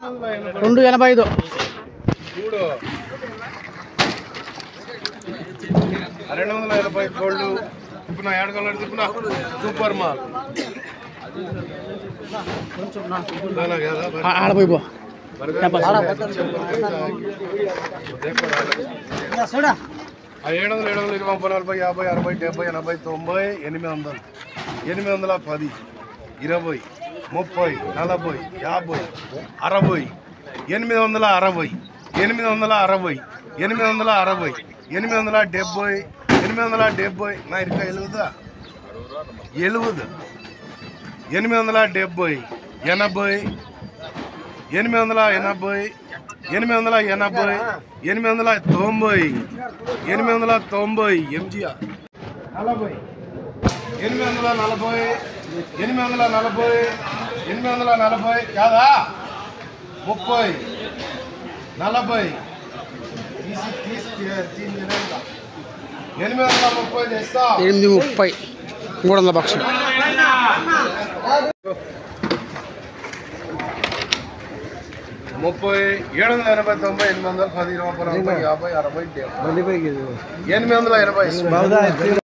రెండు ఎనభై ఐదు చూడు రెండు వందల ఎనభై గోల్డ్ ఇప్పుడు నా ఏడు కలర్ తిప్పునా సూపర్ మాల్ నానా కదా మరి. ఆడపోయి పో మరి ఆ ఏడు వందలు ఏడు వందలు ఇరవై ముప్పై నలభై యాభై అరవై డెబ్బై ఎనభై తొంభై ఎనిమిది వందలు ఎనిమిది వందల పది ఇరవై ముప్పై నలభై యాభై అరవై ఎనిమిది వందల అరవై ఎనిమిది వందల అరవై ఎనిమిది వందల అరవై ఎనిమిది వందల డెబ్బై ఎనిమిది వందల డెబ్బై నా ఇరుక ఎలుగుదా ఎలుగుదు ఎనిమిది వందల డెబ్బై ఎనభై ఎనిమిది వందల ఎనభై ఎనిమిది వందల ఎనభై ఎనిమిది వందల తొంభై ఎనిమిది వందల తొంభై ఎంజిఆర్ నలభై ఎనిమిది వందల నలభై ఎనిమిది వందల నలభై ఎనిమిది వందల నలభై కాదా ముప్పై నలభై తీసి తీసి తీ- తీసి తినేస్తా. ఎనిమిది వందల ముప్పై తెస్తా ఎనిమిది ముప్పై మూడు వందల బక్సులు ముప్పై ఏడు వందల ఎనభై తొంభై ఎనిమిది వందల పది ఇరవై ముప్పై నలభై యాభై అరవై డెబ్బై ఎనిమిది వందల ఎనభై